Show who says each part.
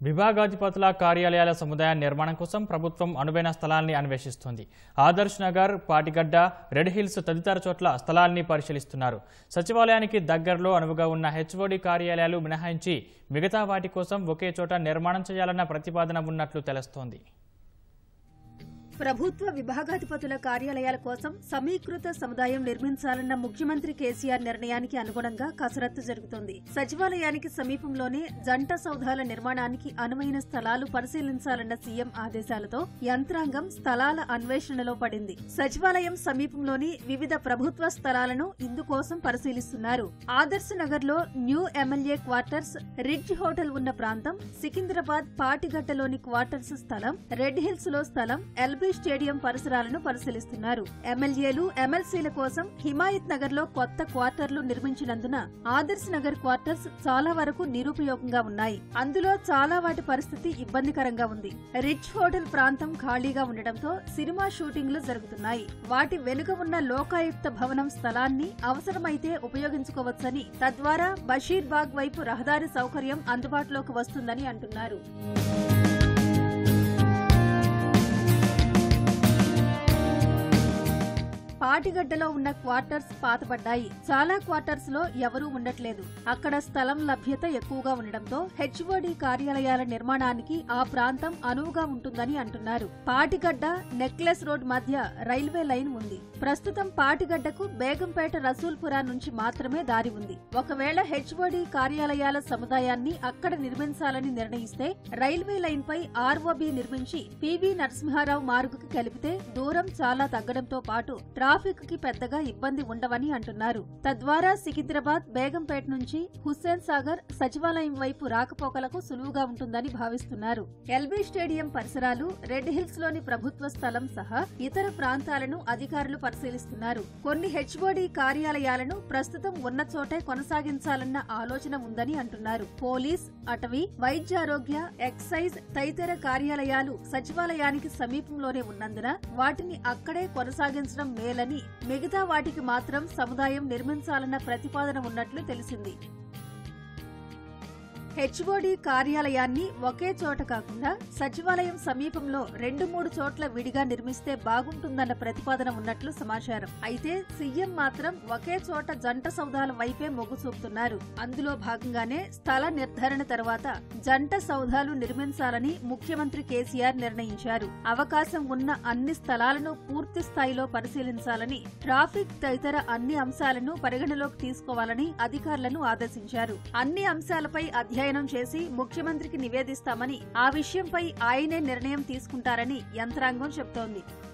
Speaker 1: విభాగాధిపతుల కార్యాలయాల సముదాయ నిర్మాణం కోసం ప్రభుత్వం అనువైన స్థలాల్ని అన్వేషిస్తోంది ఆదర్శ్ నగర్ పాటిగడ్డ రెడ్ హిల్స్ తదితర చోట్ల స్థలాల్ని పరిశీలిస్తున్నారు సచివాలయానికి దగ్గరలో అనువుగా ఉన్న హెచ్ఓడి కార్యాలయాలు మినహాయించి మిగతా వాటి కోసం ఒకే చోట నిర్మాణం చేయాలన్న ప్రతిపాదన ఉన్నట్లు తెలుస్తోంది
Speaker 2: ప్రభుత్వ విభాగాధిపతుల కార్యాలయాల కోసం సమీకృత సముదాయం నిర్మించాలన్న ముఖ్యమంత్రి కేసీఆర్ నిర్ణయానికి అనుగుణంగా కసరత్తు జరుగుతోంది సచివాలయానికి సమీపంలోనే జంట సౌధాల నిర్మాణానికి అనువైన స్థలాలు పరిశీలించాలన్న సీఎం ఆదేశాలతో యంత్రాంగం స్థలాల అన్వేషణలో పడింది సచివాలయం సమీపంలోని వివిధ ప్రభుత్వ స్థలాలను ఇందుకోసం పరిశీలిస్తున్నారు ఆదర్శ్ నగర్ లో new MLA quarters Ridge hotel ఉన్న ప్రాంతం సికింద్రాబాద్ పాటిగట్టలోని క్వార్టర్స్ స్థలం రెడ్ హిల్స్ లో స్థలం ఎల్బీ స్టేడియం పరిసరాలను పరిశీలిస్తున్నారు ఎమ్మెల్యేలు ఎమ్మెల్సీల కోసం హిమాయత్ నగర్ లో కొత్త క్వార్టర్లు నిర్మించినందున ఆదర్శ్ నగర్ క్వార్టర్స్ చాలా వరకు నిరుపయోగంగా ఉన్నాయి అందులో చాలా వాటి పరిస్థితి ఇబ్బందికరంగా ఉంది రిచ్ హోటల్ ప్రాంతం ఖాళీగా ఉండటంతో సినిమా షూటింగ్లు జరుగుతున్నాయి వాటి వెనుక ఉన్న లోకాయుక్త భవనం స్థలాన్ని అవసరమైతే ఉపయోగించుకోవచ్చని తద్వారా బషీర్ బాగ్ వైపు రహదారి సౌకర్యం అందుబాటులోకి వస్తుందని అంటున్నారు పాటిగడ్డలో ఉన్న క్వార్టర్స్ పాతబడ్డాయి చాలా క్వార్టర్స్ లో ఎవరూ ఉండట్లేదు అక్కడ స్థలం లభ్యత ఎక్కువగా ఉండడంతో హెచ్ఓడి కార్యాలయాల నిర్మాణానికి ఆ ప్రాంతం అనువుగా ఉంటుందని అంటున్నారు పాటిగడ్డ నెక్లెస్ రోడ్ మధ్య రైల్వే లైన్ ఉంది ప్రస్తుతం పాటిగడ్డకు బేగంపేట రసూల్పురా నుంచి మాత్రమే దారి ఉంది ఒకవేళ హెచ్ఓడి కార్యాలయాల సముదాయాన్ని అక్కడ నిర్మించాలని నిర్ణయిస్తే రైల్వే లైన్ పై ఆర్ఓబి నిర్మించి పివి నరసింహారావు మార్గుకి కలిపితే దూరం చాలా తగ్గడంతో పాటు ట్రాఫిక్ కి పెద్దగా ఇబ్బంది ఉండవని అంటున్నారు తద్వారా సికింద్రాబాద్ బేగంపేట నుంచి హుస్సేన్ సాగర్ సచివాలయం వైపు రాకపోకలకు సులువుగా ఉంటుందని భావిస్తున్నారు ఎల్బీ స్టేడియం పరిసరాలు రెడ్ హిల్స్ లోని ప్రభుత్వ స్థలం సహా ఇతర ప్రాంతాలను అధికారులు పరిశీలిస్తున్నారు కొన్ని హెచ్ఓడి కార్యాలయాలను ప్రస్తుతం ఉన్న చోటే కొనసాగించాలన్న ఆలోచన ఉందని అంటున్నారు పోలీస్ అటవీ వైద్యారోగ్య ఎక్సైజ్ తదితర కార్యాలయాలు సచివాలయానికి సమీపంలోనే ఉన్నందున వాటిని అక్కడే కొనసాగించడం మేలని మిగతా వాటికి మాత్రం సముదాయం నిర్మించాలన్న ప్రతిపాదన ఉన్నట్లు తెలిసింది హెచ్ఓడి కార్యాలయాన్ని ఒకే చోట కాకుండా సచివాలయం సమీపంలో రెండు మూడు చోట్ల విడిగా నిర్మిస్తే బాగుంటుందన్న ప్రతిపాదన ఉన్నట్లు సమాచారం అయితే సీఎం మాత్రం ఒకే చోట జంట సౌధాల వైపే మొగ్గు చూపుతున్నారు అందులో భాగంగానే స్థల నిర్ధారణ తర్వాత జంట సౌధాలు నిర్మించాలని ముఖ్యమంత్రి కేసీఆర్ నిర్ణయించారు అవకాశం ఉన్న అన్ని స్థలాలను పూర్తి స్థాయిలో పరిశీలించాలని ట్రాఫిక్ తదితర అన్ని అంశాలను పరిగణలోకి తీసుకోవాలని అధికారులను ఆదేశించారు అన్ని అంశాలపై అధ్యయనం చేసి ముఖ్యమంత్రికి నివేదిస్తామని ఆ విషయంపై ఆయనే నిర్ణయం తీసుకుంటారని యంత్రాంగం చెబుతోంది